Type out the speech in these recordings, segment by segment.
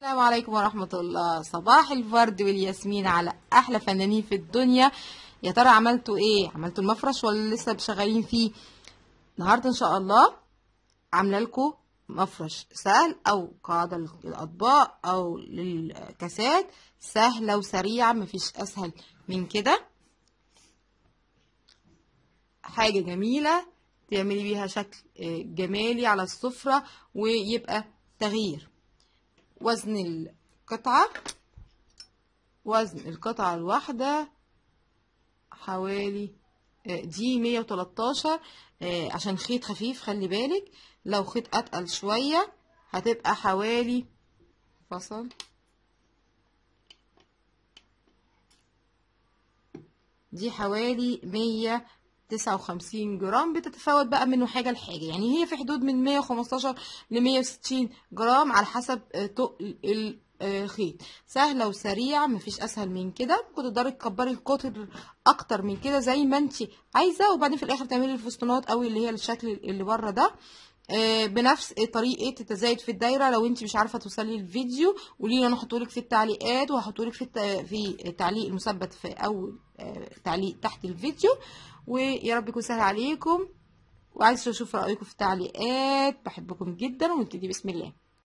السلام عليكم ورحمة الله صباح الورد والياسمين على أحلى فنانين في الدنيا يا ترى عملتوا إيه عملتوا المفرش ولا لسه شغالين فيه النهاردة إن شاء الله عاملة لكم مفرش سهل أو قاعدة للأطباق أو للكاسات سهلة وسريعة مفيش أسهل من كده حاجة جميلة تعملي بيها شكل آه، جمالي على السفرة ويبقى تغيير وزن القطعة وزن القطعة الواحدة حوالي آه، دي 113 آه، عشان خيط خفيف خلي بالك لو خيط أتقل شوية هتبقى حوالي فصل دي حوالي 159 جرام بتتفاوت بقى منه حاجة لحاجة يعني هي في حدود من 115 ل 160 جرام على حسب آه، تقل الخيط سهلة وسريعة مفيش أسهل من كده ممكن تقدري تكبري القطر أكتر من كده زي ما انت عايزة وبعدين في الآخر تعملي الفستونات أو اللي هي الشكل اللي بره ده آه، بنفس طريقه التزايد في الدايره لو انت مش عارفه توصلي الفيديو قولي لي انا هحطهولك في التعليقات وهحطهولك في الت... في التعليق المثبت في اول آه، تعليق تحت الفيديو ويا رب يكون سهل عليكم وعايز اشوف رايكم في التعليقات بحبكم جدا ونبتدي بسم الله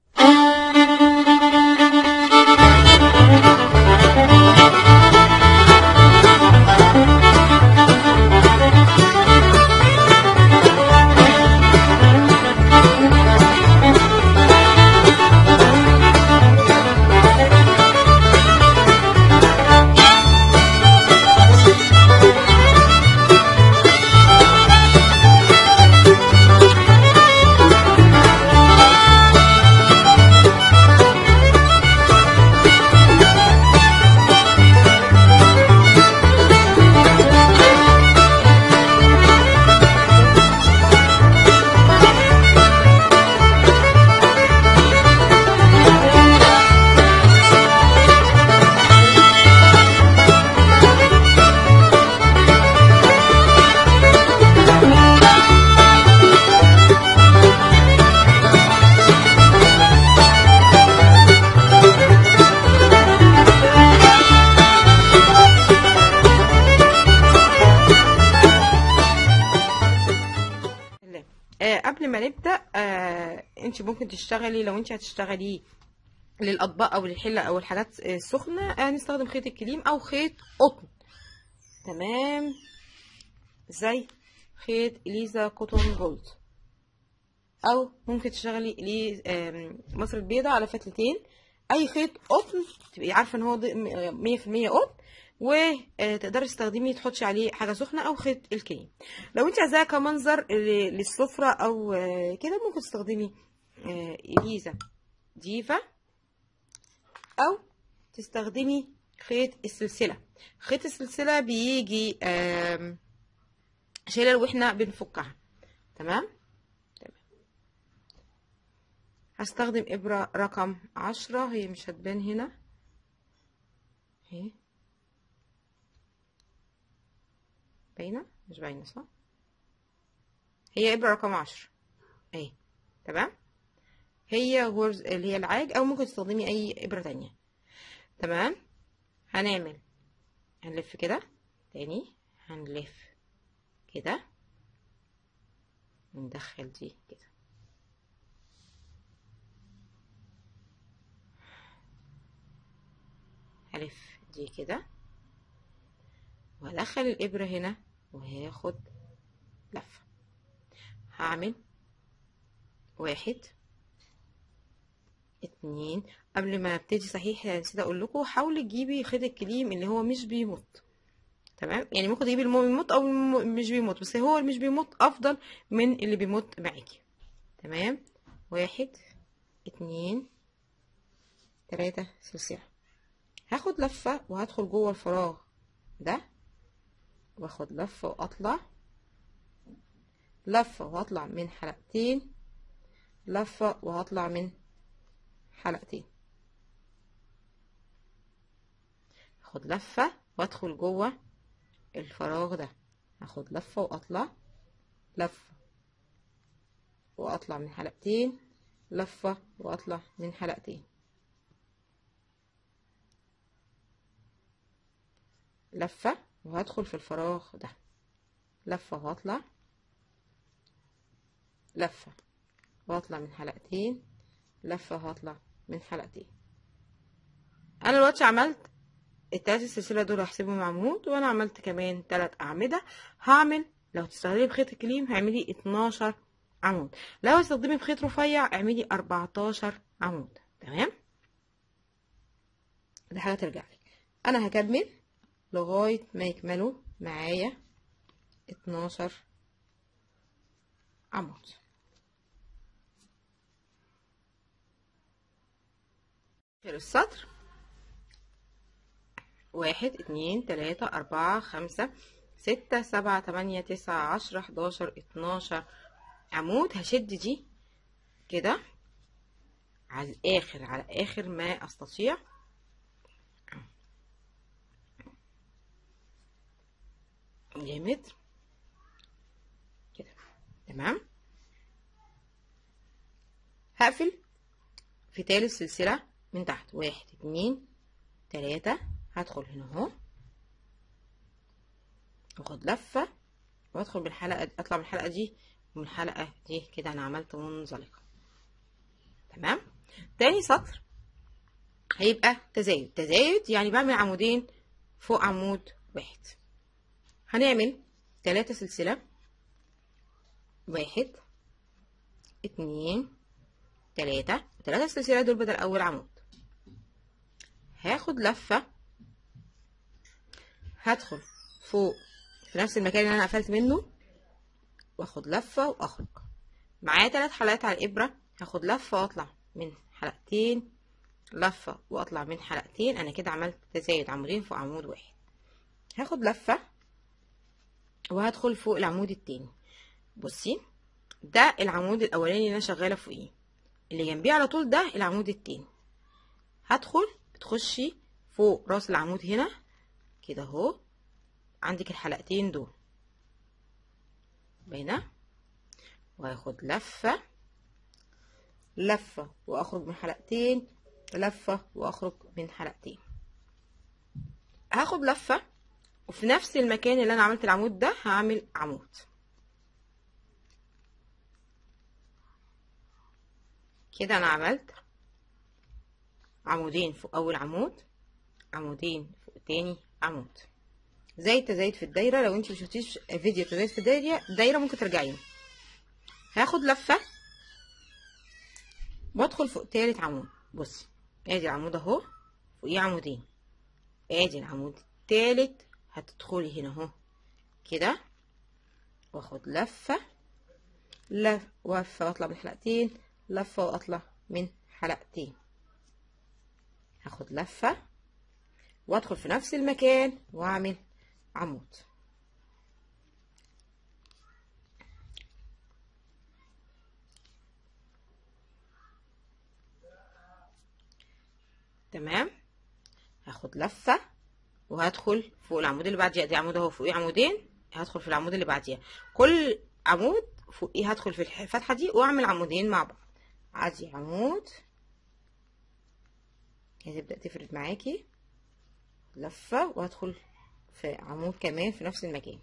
لا. آه قبل ما نبدأ آه انت ممكن تشتغلي لو انت هتشتغلي للأطباق أو للحلة أو الحاجات آه، السخنة آه نستخدم خيط الكليم أو خيط قطن تمام زي خيط إليزا كوتون جولد أو ممكن تشتغلي لي آم، مصر البيضاء على فتلتين أي خيط قطن تبقي عارفة إن هو ض- مية في المية قطن وتقدري تستخدمي تحطي عليه حاجة سخنة أو خيط الكريم لو انت عايزاها كمنظر ل- للسفرة أو آه، كده ممكن تستخدمي آه، إليزا ديفا أو تستخدمي خيط السلسلة خيط السلسلة بيجي آم، شلل واحنا بنفكها تمام تمام هستخدم إبرة رقم عشرة هي مش هتبان هنا اهي باينة مش باينة صح هي إبرة رقم عشرة اهي تمام هي غرز اللي هي العاج أو ممكن تستخدمي أي إبرة تانية تمام هنعمل هنلف كده تاني هنلف كده وندخل دي كده هلف دي كده وهدخل الإبرة هنا وهاخد لفة هعمل واحد اتنين قبل ما ابتدي صحيح نسيت اقول لكم حاولي تجيبي خيط الكليم اللي هو مش بيمط تمام يعني ممكن تجيبي اللي بيمط او الم- مش بيمط بس هو اللي مش بيمط افضل من اللي بيمط معاكي تمام واحد اتنين تلاتة سلسلة هاخد لفة وهدخل جوه الفراغ ده واخد لفة واطلع لفة وهطلع من حلقتين لفة وهطلع من حلقتين اخد لفة وادخل جوه الفراغ ده هاخد لفة واطلع لفة واطلع من حلقتين لفة واطلع من حلقتين لفة وهدخل في الفراغ ده لفة وهطلع لفة وهطلع من حلقتين لفة وهطلع من حلقتين انا دلوقتي عملت التلاتة السلسلة دول هحسبهم عمود وانا عملت كمان تلات اعمدة هعمل لو تستخدمي بخيط الكليم هعملي اتناشر عمود لو هتستخدمي بخيط رفيع اعملي اربعتاشر عمود تمام دي حاجة ترجع لك انا هكمل لغاية ما يكملوا معايا اتناشر عمود آخر السطر واحد اتنين تلاتة أربعة خمسة ستة سبعة تمانية تسعة عشرة حداشر اتناشر عمود هشد دي كده على الآخر على آخر ما أستطيع جامد كده تمام هقفل في تالت سلسلة من تحت واحد اتنين تلاتة هدخل هنا اهو واخد لفة وادخل بالحلقة اطلع من الحلقة دي ومن الحلقة دي كده انا عملت منزلقة تمام تاني سطر هيبقى تزايد تزايد يعني بعمل عمودين فوق عمود واحد هنعمل تلاتة سلسلة واحد اتنين تلاتة تلاتة سلسلة دول بدل أول عمود هاخد لفة هدخل فوق في نفس المكان اللي أنا قفلت منه واخد لفة وأخرج معايا تلات حلقات على الإبرة هاخد لفة وأطلع من حلقتين لفة وأطلع من حلقتين أنا كده عملت تزايد عمودين فوق عمود واحد هاخد لفة وهدخل فوق العمود التاني بصي ده العمود الاولاني اللي انا شغاله فوقيه اللي جنبيه على طول ده العمود التاني هدخل بتخشي فوق راس العمود هنا كده اهو عندك الحلقتين دول باينه وهاخد لفه لفه واخرج من حلقتين لفه واخرج من حلقتين هاخد لفه وفي نفس المكان اللي انا عملت العمود ده هعمل عمود كده انا عملت عمودين فوق اول عمود عمودين فوق تاني عمود زي التزايد في الدايره لو انت مشفتيش فيديو تزايد في الدايره دايره ممكن ترجعيه هاخد لفه وادخل فوق تالت عمود بصي ادي العمود اهو فوقيه عمودين ادي العمود التالت هتدخلي هنا اهو كده واخد لفه لف وفه واطلع من حلقتين لفه واطلع من حلقتين هاخد لفه وادخل في نفس المكان واعمل عمود تمام هاخد لفه وهدخل فوق العمود اللي بعديها دي عمود اهو فوقيه عمودين هدخل في العمود اللي بعديها كل عمود فوقيه هدخل في الفتحه دي واعمل عمودين مع بعض عادي عمود هتبدا تفرد معاكي لفه وهدخل في عمود كمان في نفس المكان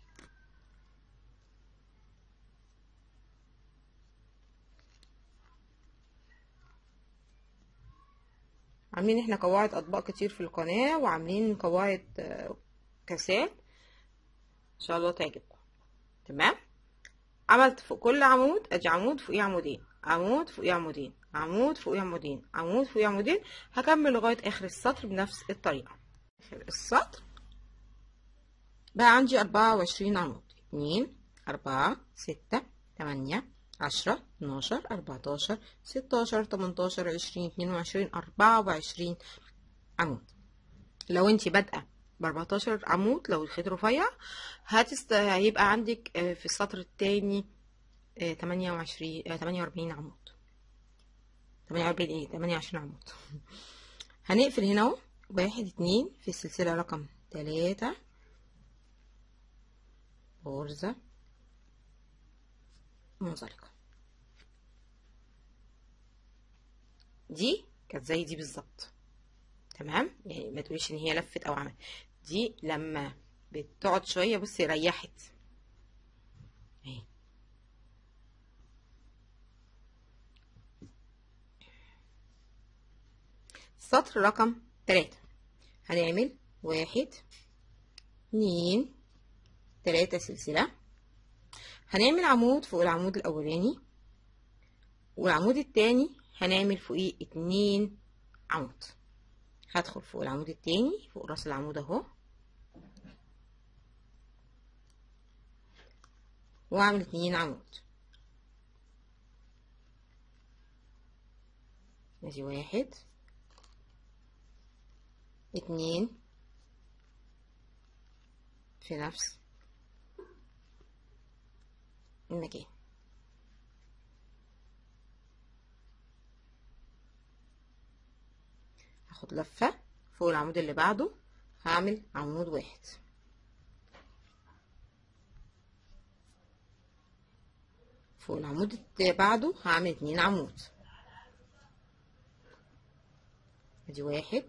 عاملين احنا قواعد اطباق كتير في القناة وعاملين قواعد كاسات ان شاء الله تعجبكم تمام عملت فوق كل عمود ادي عمود فوقيه عمودين عمود فوقيه عمودين عمود فوقيه عمودين عمود فوقيه عمودين هكمل لغاية اخر السطر بنفس الطريقة اخر السطر بقى عندي اربعة وعشرين عمود اتنين اربعة ستة تمانية عشرة اتناشر اربعتاشر ستاشر تمنتاشر عشرين اتنين وعشرين اربعة وعشرين عمود لو انتي بادئة باربعتاشر عمود لو الخيط رفيع هتست... هيبقى عندك في السطر التاني تمانية وعشرين تمانية واربعين عمود تمانية واربعين ايه تمانية وعشرين عمود هنقفل هنا اهو واحد اتنين في السلسلة رقم تلاتة غرزة منزلقة دي كانت زي دي بالظبط تمام يعني ما تقوليش ان هي لفت او عملت دي لما بتقعد شوية بصي ريحت اهي سطر رقم تلاتة هنعمل واحد اتنين تلاتة سلسلة هنعمل عمود فوق العمود الأولاني والعمود التاني هنعمل فوقيه اتنين عمود هدخل فوق العمود التاني فوق راس العمود اهو واعمل اتنين عمود ادي واحد اتنين في نفس المكان هاخد لفة فوق العمود اللي بعده هعمل عمود واحد فوق العمود اللي بعده هعمل اتنين عمود ادي واحد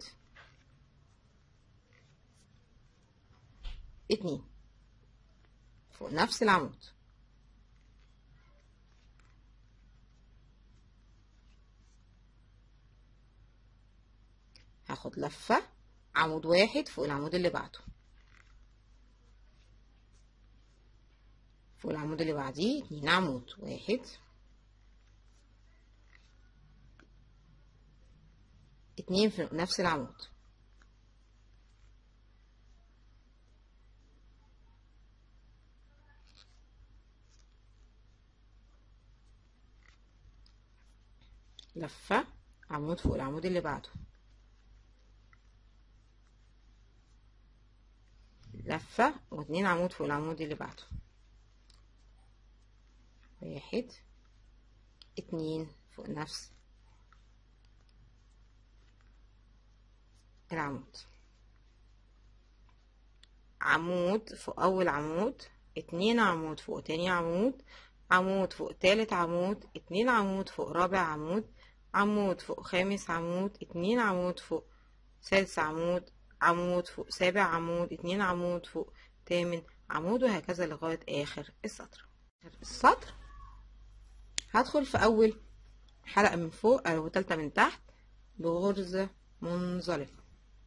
اتنين فوق نفس العمود هاخد لفة عمود واحد فوق العمود اللي بعده فوق العمود اللي بعديه اتنين عمود واحد اتنين في نفس العمود لفة عمود فوق العمود اللي بعده لفة واتنين عمود فوق العمود اللي بعده واحد اتنين فوق نفس العمود عمود فوق أول عمود اتنين عمود فوق تاني عمود عمود فوق تالت عمود اتنين عمود فوق رابع عمود عمود فوق خامس عمود اتنين عمود فوق سادس عمود عمود فوق سابع عمود اتنين عمود فوق تامن عمود وهكذا لغاية آخر السطر السطر هدخل في أول حلقة من فوق أو تالتة من تحت بغرزة منزلقة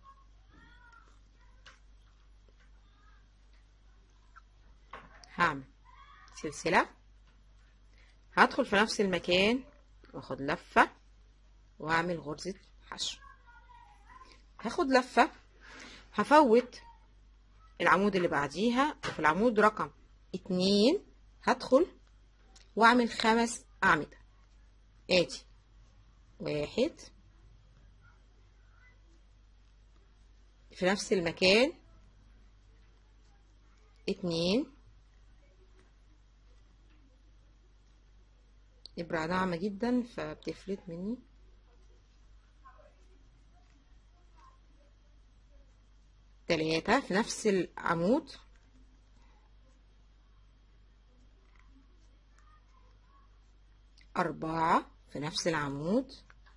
هعمل سلسلة هدخل في نفس المكان واخد لفة واعمل غرزة حشو هاخد لفة هفوت العمود اللي بعديها وفي العمود رقم اتنين هدخل واعمل خمس اعمدة ادي واحد في نفس المكان اتنين إبرة ناعمة جدا فبتفلت مني تلاتة في نفس العمود أربعة في نفس العمود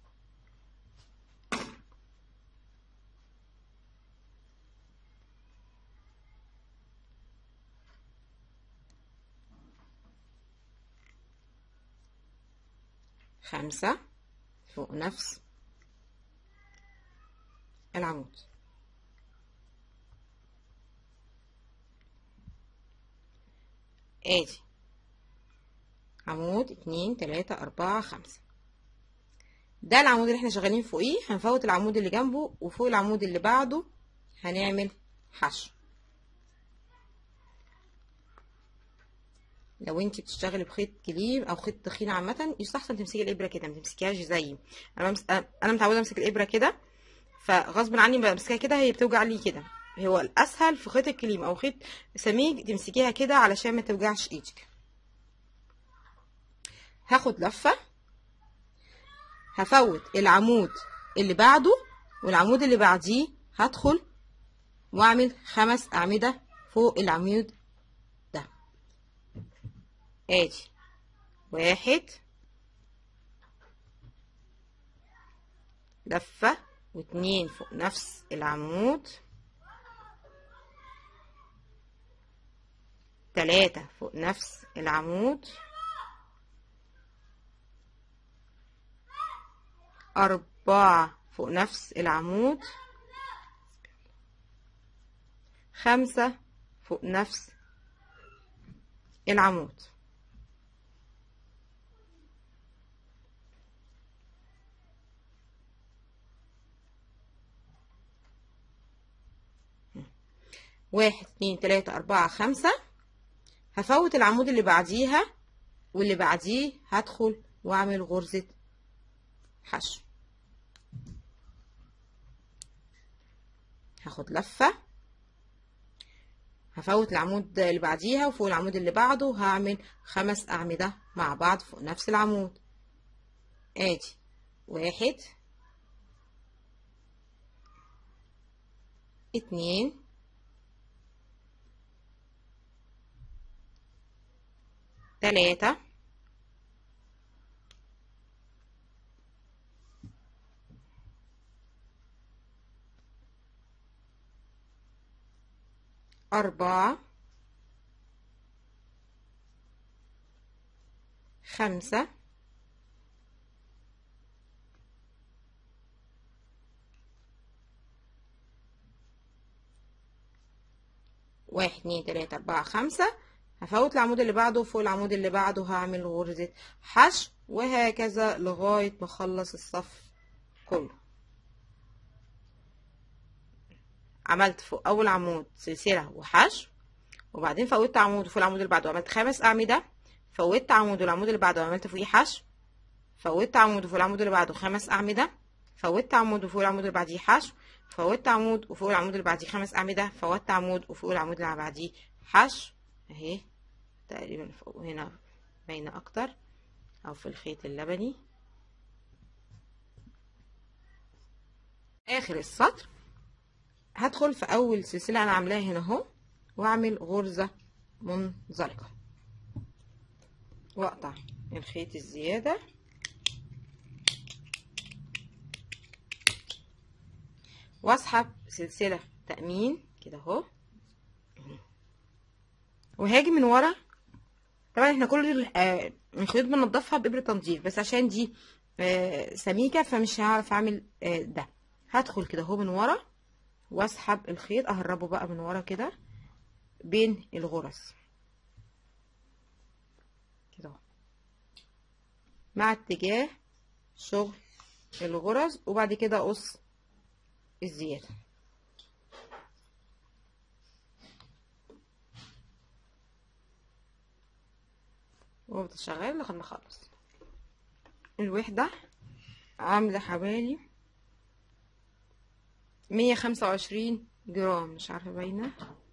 خمسة فوق نفس العمود ادي عمود اتنين تلاتة اربعة خمسة ده العمود اللي احنا شغالين فوقيه هنفوت العمود اللي جنبه وفوق العمود اللي بعده هنعمل حشو لو انت بتشتغلي بخيط كليم او خيط تخين عامه يستحسن تمسكي الابره كده ما تمسكيهاش زيي انا بمس... انا متعوده امسك الابره كده فغصب عني بمسكها كده هي بتوجع لي كده هو الاسهل في خيط الكليم او خيط سميك تمسكيها كده علشان ما توجعش ايدك هاخد لفه هفوت العمود اللي بعده والعمود اللي بعديه هدخل واعمل خمس اعمده فوق العمود ده ادي واحد لفه واتنين فوق نفس العمود تلاتة فوق نفس العمود أربعة فوق نفس العمود خمسة فوق نفس العمود واحد اتنين تلاتة أربعة خمسة هفوت العمود اللي بعديها واللي بعديه هدخل واعمل غرزة حشو هاخد لفة هفوت العمود اللي بعديها وفوق العمود اللي بعده هعمل خمس أعمدة مع بعض فوق نفس العمود ادي واحد اتنين تلاتة أربعة خمسة واحد اتنين تلاتة أربعة خمسة هفوت العمود اللي بعده فوق العمود اللي بعده هعمل غرزة حشو وهكذا لغاية ما اخلص الصف كله عملت فوق اول عمود سلسلة وحشو وبعدين فوتت عمود وفوق العمود اللي بعده عملت خمس اعمدة فوتت عمود والعمود اللي بعده عملت فوقيه حشو فوتت عمود وفوق العمود اللي بعده خمس اعمدة فوتت عمود وفوق العمود اللي بعديه حشو فوتت عمود وفوق العمود اللي بعديه خمس اعمدة فوتت عمود وفوق العمود اللي بعديه حشو اهي تقريبا فوق هنا باينة اكتر او في الخيط اللبني اخر السطر هدخل في اول سلسلة انا عاملاها هنا اهو واعمل غرزة منزلقة واقطع الخيط الزيادة واسحب سلسلة تأمين كده اهو وهاجي من ورا طبعا احنا كل آه، الخيوط بننضفها بإبرة تنظيف بس عشان دي آه، سميكة فمش هعرف اعمل آه، ده هدخل كده اهو من ورا واسحب الخيط اهربه بقى من ورا كده بين الغرز كده اهو مع اتجاه شغل الغرز وبعد كده اقص الزياده وافضل شغال لغايه ما اخلص الوحده عامله حوالي مية خمسة وعشرين جرام مش عارفه باينه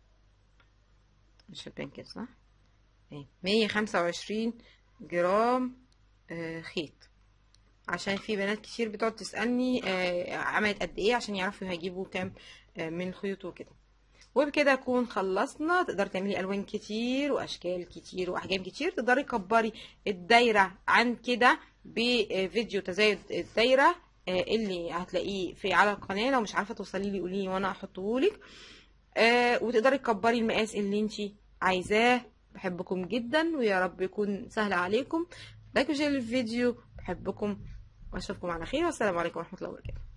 مش هتبان كده صح اهي مية خمسة وعشرين جرام آه خيط عشان في بنات كتير بتقعد تسألني آه عملت قد ايه عشان يعرفوا هيجيبوا كام آه من الخيوط وكده وبكده نكون خلصنا تقدري تعملي الوان كتير واشكال كتير واحجام كتير تقدري تكبري الدايره عن كده بفيديو تزايد الدايره آه، اللي هتلاقيه في على القناه لو مش عارفه توصلي لي قولي لي وانا احطه لك آه وتقدري تكبري المقاس اللي انت عايزاه بحبكم جدا ويا رب يكون سهل عليكم لايك وشير الفيديو بحبكم واشوفكم على خير والسلام عليكم ورحمه الله وبركاته